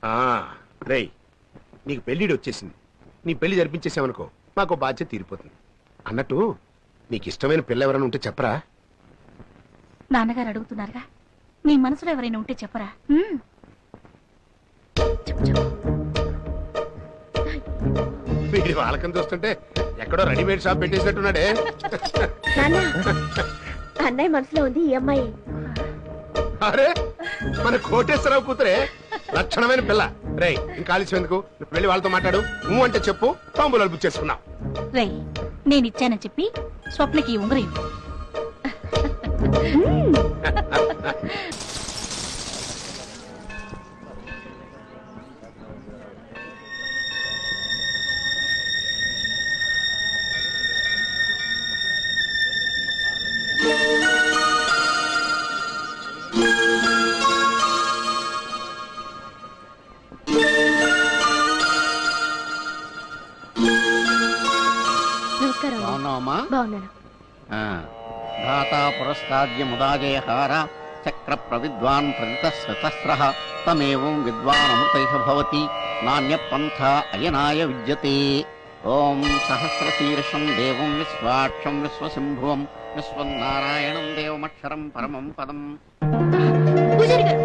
ఆ, రేయ్ నీకు పెళ్ళిడి వచ్చేసింది నీ పెళ్లి జరిపించేసావనుకో మాకు బాధ్యత తీరిపోతుంది అన్నట్టు నీకు ఇష్టమైన పిల్ల ఎవరైనా ఉంటే చెప్పరా నాన్నగారు అడుగుతున్నారుగా నీ మనసులో ఎవరైనా ఉంటే చెప్పరా ఉమ్. చెప్పు, చెప్పు. వీడి వాళ్ళకం చూస్తుంటే ఎక్కడో రెడీమేడ్ షాప్ పెట్టేసినట్టున్నాడే నాన్న అన్నయ్య మనసులో ఉంది ఈ అమ్మాయి అరే మన కోటేశ్వరరావు కూతురే లక్షణమైన పిల్ల రేయ్ ఇంకా ఆలస్యం ఎందుకు వెళ్ళి వాళ్ళతో మాట్లాడు నువ్వు అంటే చెప్పు తాంబూలాలు బుక్ చేసుకున్నాం రేయ్ నేనిచ్చానని చెప్పి స్వప్నకి ఈ ఉంగరం ఇవ్వు. నమస్కారం అన్నయ్య. బాగున్నావమ్మా బాగున్నాను ధాతా పురస్తాద్యముదాజయహార చక్ర ప్రవిద్వాన్ ప్రతితస్రతస్ర తమేవం విద్వానమృతైహ భవతి నాణ్య పంథ అయనాయ విద్యతే ఓం సహస్రశీర్షం దేవం విశ్వాక్షం విశ్వసింభువం విశ్వం నారాయణం దేవమక్షరం పరమం పదం పూజారి గారు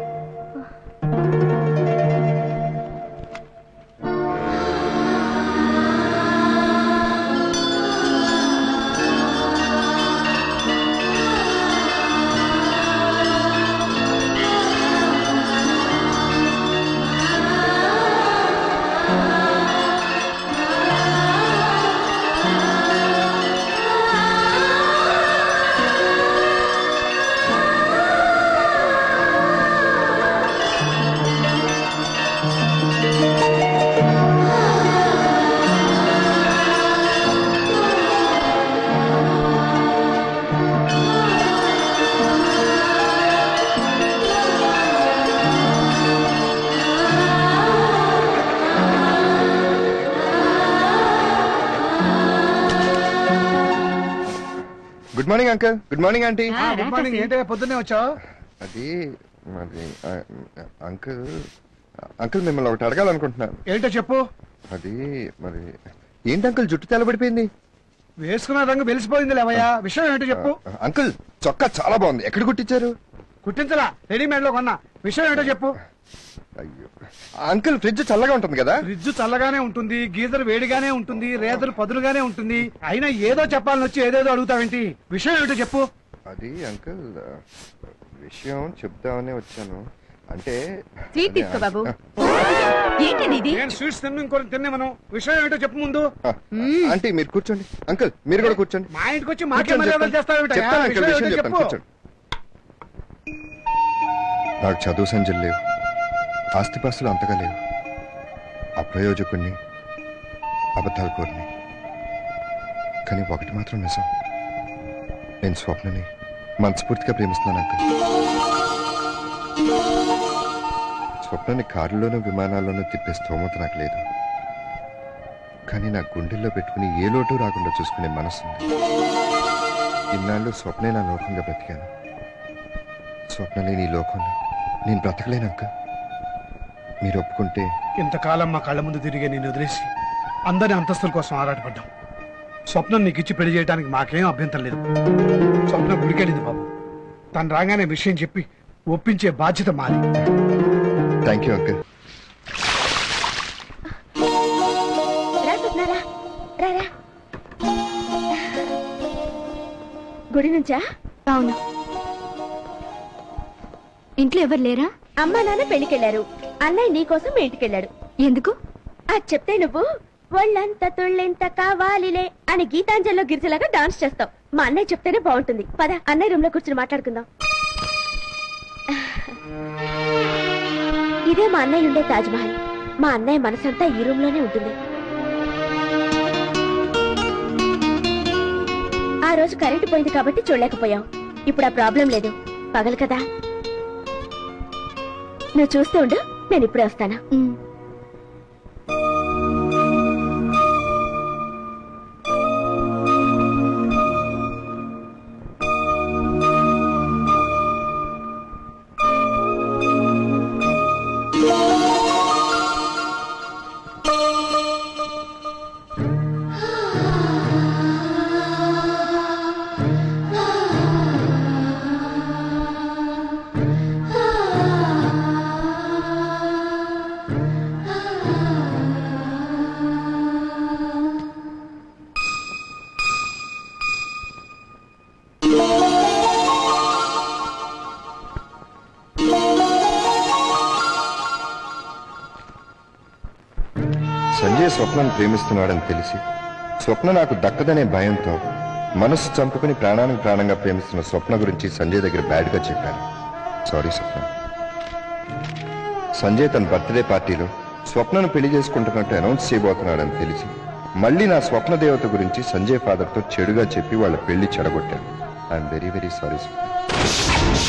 good morning uncle good morning aunty good morning ఏంటయ్యా పొద్దున్నే వచ్చావు అది మరి ఆ, అంకుల్ అంకుల్ మిమ్మల్ని ఒకటి అడగాలనుకుంటున్నాను ఏంటో చెప్పు అది మరి ఏంటి అంకుల్ జుట్టు తెల్లబడిపోయింది వేసుకున్న రంగు వెలిసిపోయింది లేవయ్యా విషయం ఏంటో చెప్పు ఆ, అంకుల్ చొక్కా చాలా బాగుంది ఎక్కడ కుట్టించారు కుట్టించలా రెడీమేడ్ లో కొన్నా విషయం ఏంటో చెప్పు అయ్యో అంకుల్ ఫ్రిడ్జ్ చల్లగా ఉంటుంది కదా ఫ్రిడ్జ్ చల్లగానే ఉంటుంది గీజర్ వేడిగానే ఉంటుంది రేదరు పదులుగానే ఉంటుంది అయినా ఏదో చెప్పాలని వచ్చి ఏదేదో అడుగుతావేంటి విషయం ఏంటో చెప్పు అది అంకుల్ ఆ, విషయం చెప్దామనే వచ్చాను అంటే స్వీట్ అదే, తీసుకో బాబు ఆ, ఏంటండి ఇది నేను స్వీట్స్ తిన్ను ఇంకోటి తిన్నే మనం విషయం ఏంటో చెప్పు ముందు ఆ, ఆంటీ మీరు కూర్చోండి అంకుల్ మీరు కూడా కూర్చోండి మా ఇంటికి వచ్చి మాకే కూర్చోండి, మర్యాదలు చెప్తాను. చేస్తావేమిటయ్యా? చెప్తాను అంకుల్ విషయం విషయం ఏంటో చెప్తాను చెప్పు కూర్చోండి నాకు చదువు సంజలు లేవు ఆస్తిపాస్తులు అంతగా లేవు అప్రయోజకుణ్ణి అబద్ధాలు కోరిని కానీ ఒకటి మాత్రం నిజం నేను స్వప్నని మనస్ఫూర్తిగా ప్రేమిస్తున్నాను అంకుల్ స్వప్నని కారులోనూ విమానాల్లోనూ తిప్పే స్తోమత నాకు లేదు కానీ నా గుండెల్లో పెట్టుకుని ఏ లోటు రాకుండా చూసుకునే మనసుంది ఇన్నాళ్ళు స్వప్నే నా లోకంగా బ్రతికాను స్వప్న లేని ఈ లోకంలో నేను బ్రతకలేనక్క మీరు ఒప్పుకుంటే ఇంతకాలం మా కళ్ళ ముందు తిరిగే నేను వదిలేసి అందరి అంతస్తుల కోసం ఆరాటపడ్డాం స్వప్నం నీకు ఇచ్చి పెళ్లి చేయడానికి మాకేం అభ్యంతరం లేదు స్వప్న గుడికెళ్ళింది బాబు తను రాగానే విషయం చెప్పి ఒప్పించే బాధ్యత మాది థ్యాంక్ యూ అంకుల్ రా స్వప్నారా రా రా గుడి నుంచా అవును ఇంట్లో ఎవరు లేరా అమ్మా నాన్న పెళ్లికెళ్లారు అన్నయ్య నీకోసం మీ ఇంటికెళ్ళాడు ఎందుకు అది చెప్తే నువ్వు ఒళ్ళంత తుళ్ళెంత కావాలిలే అని గీతాంజలిలో గిరిజలాగా డాన్స్ చేస్తావు మా అన్నయ్య చెప్తేనే బాగుంటుంది పద అన్నయ్య రూమ్ లో కూర్చొని మాట్లాడుకుందాం ఇదే మా అన్నయ్య ఉండే తాజ్ మహల్ మా అన్నయ్య మనసంతా ఈ రూమ్ లోనే ఉంటుంది ఆ రోజు కరెంటు పోయింది కాబట్టి చూడలేకపోయావు ఇప్పుడు ఆ ప్రాబ్లం లేదు పగలు కదా నువ్వు చూస్తూ ఉండు నేను ఇప్పుడే వస్తాను ఉమ్. ఆ సంజయ్ స్వప్నను ప్రేమిస్తున్నాడని తెలిసి స్వప్న నాకు దక్కదనే భయంతో మనసు చంపుకుని ప్రాణానికి ప్రాణంగా ప్రేమిస్తున్న స్వప్న గురించి సంజయ్ దగ్గర బ్యాడ్గా చెప్పాను సారీ స్వప్న సంజయ్ తన బర్త్డే పార్టీలో స్వప్నను పెళ్లి చేసుకుంటున్నట్టు అనౌన్స్ చేయబోతున్నాడని తెలిసి మళ్ళీ నా స్వప్న దేవత గురించి సంజయ్ ఫాదర్తో చెడుగా చెప్పి వాళ్ళ పెళ్లి చెడగొట్టాను I'm very very sorry Swapna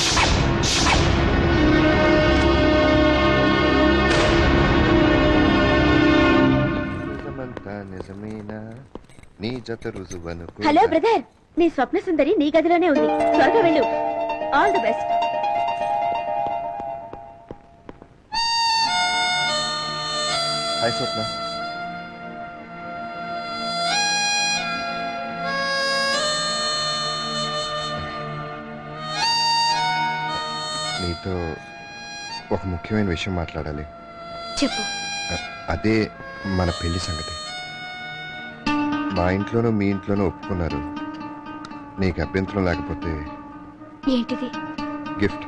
నిజమంతా నిజమేనా నీ జత రుజువను హలో బ్రదర్ నీ స్వప్న సుందరి నీ గదిలోనే ఉంది త్వరగా వెళ్ళు all the best hi Swapna నీతో ఒక ముఖ్యమైన విషయం మాట్లాడాలి చెప్పు అ- అదే మన పెళ్లి సంగతి మా ఇంట్లోనూ మీ ఇంట్లోనూ ఒప్పుకున్నారు నీకు అభ్యంతరం లేకపోతే ఏంటిది గిఫ్ట్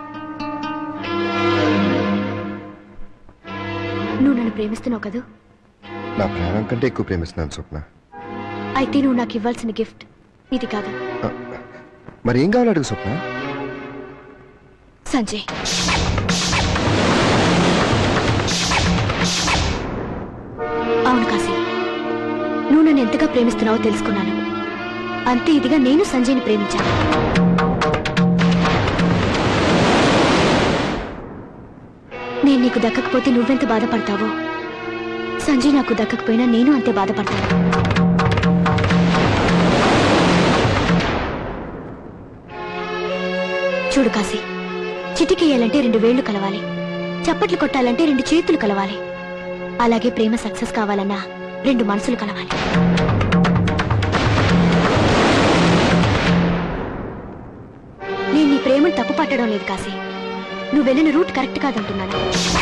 నువ్వు నన్ను ప్రేమిస్తున్నావు కదూ నా ప్రాణం కంటే ఎక్కువ ప్రేమిస్తున్నాను స్వప్న అయితే నువ్వు నాకు ఇవ్వాల్సిన గిఫ్ట్ ఇది కాదు అ, మరి ఏం కావాలి అడుగు స్వప్న సంజయ్ అవును కాశీ నువ్వు నన్ను ఎంతగా ప్రేమిస్తున్నావో తెలుసుకున్నాను అంతే ఇదిగా నేను సంజయ్ని ప్రేమించాను నేను నీకు దక్కకపోతే నువ్వెంత బాధపడతావో సంజయ్ నాకు దక్కకపోయినా నేను అంతే బాధపడతాను చూడు కాశీ చిటికేయాలంటే రెండు వేళ్లు కలవాలి చప్పట్లు కొట్టాలంటే రెండు చేతులు కలవాలి అలాగే ప్రేమ సక్సెస్ కావాలన్నా రెండు మనసులు కలవాలి నేను నీ ప్రేమను తప్పు పట్టడం లేదు కాశీ నువ్వు వెళ్ళిన రూట్ కరెక్ట్ కాదంటున్నాను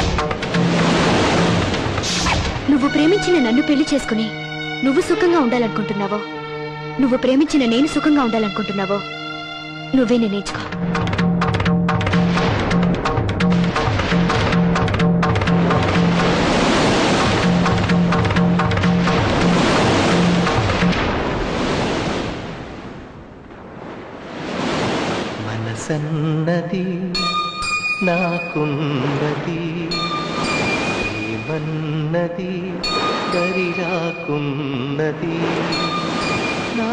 నువ్వు ప్రేమించిన నన్ను పెళ్లి చేసుకుని నువ్వు సుఖంగా ఉండాలనుకుంటున్నావో నువ్వు ప్రేమించిన నేను సుఖంగా ఉండాలనుకుంటున్నావో నువ్వే నిర్ణయించుకో మనసన్నది నాకున్నది ఏమన్నది దరిరాకున్నది